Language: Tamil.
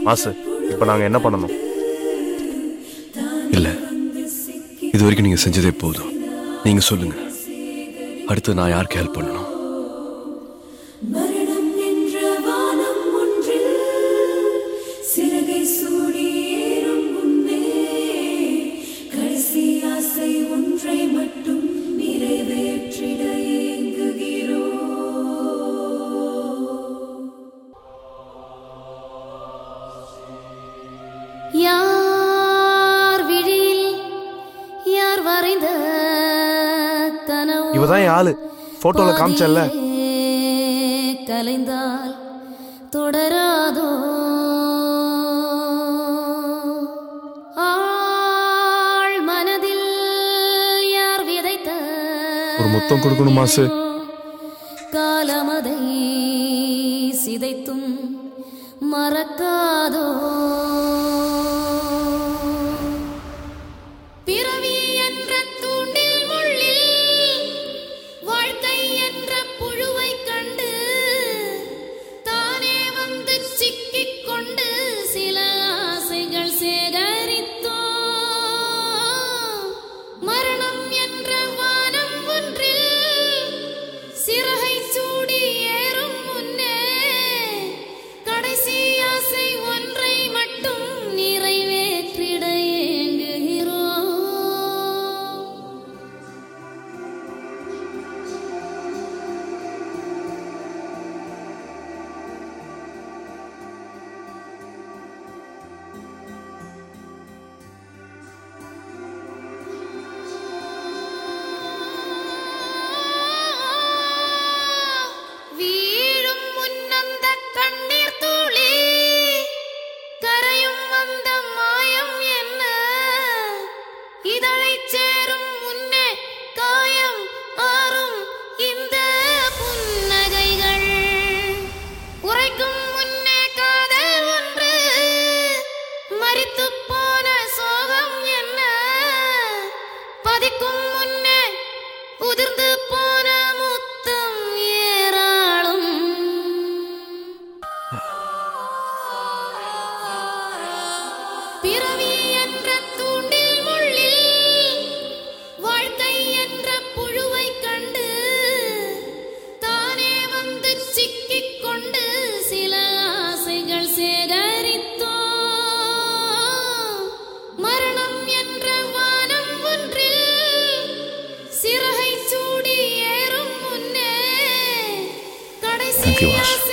மாசு இப்போ நாங்கள் என்ன பண்ணணும் இல்ல இது வரைக்கும் நீங்க செஞ்சதே போதும் நீங்க சொல்லுங்க அடுத்து நான் யாருக்கு ஹெல்ப் பண்ணணும் மரணம் என்ற வானம் ஒன்றில் சிறகை சூடி ஏறும் முன்னே கடைசி ஆசை ஒன்றை மட்டும் நிறைவேற்றிட ஏங்குகிறோம் யார் விழியில் யார் வரைந்த கனவு இவ தான் என் ஆளு ஃபோட்டோவில் காமிச்சல்ல பாதியிலே கலைந்தால் தொடராதோ ஆள் மனதில் யார் விதைத்த ஒரு முத்தம் கொடுக்கணும் மாசு காலமதை சிதைத்தும் மறக்காதோ பிறவி என்ற தூண்டில் முள்ளில் வாழ்க்கை என்ற புழுவை கண்டு தானே வந்து சிக்கிக் கொண்டு சில ஆசைகள் சேகரித்தோம் மரணம் என்ற வானம் ஒன்றில் சிறகை சூடி ஏறும் முன்னே கடைசி ஆசை ஒன்றை மட்டும் நிறைவேற்றிட ஏங்குகிறோம் வீழும் முன்னந்த கண்ணீர் துளி கரையும் வந்த மாயம் என்ன இதழைச் சேரும் முன்னே காயம் ஆறும் இந்த புன்னகைகள் உரைக்கும் முன்னே காதல் ஒன்று மரித்துப் போன சோகம் என்ன பதிக்கும் முன்னே உதிர்ந்து போன முத்தம் ஏராளம் பிறவி என்ற தூண்டில் முள்ளில் வாழ்க்கை என்ற புழுவை கண்டு தானே வந்து சிக்கிக் கொண்டு சில ஆசைகள் சேகரித்தோம் மரணம் என்ற வானம் ஒன்றில் சிறகை சூடி ஏறும் முன்னே கடைசி Thank you, Vasu. ஆசை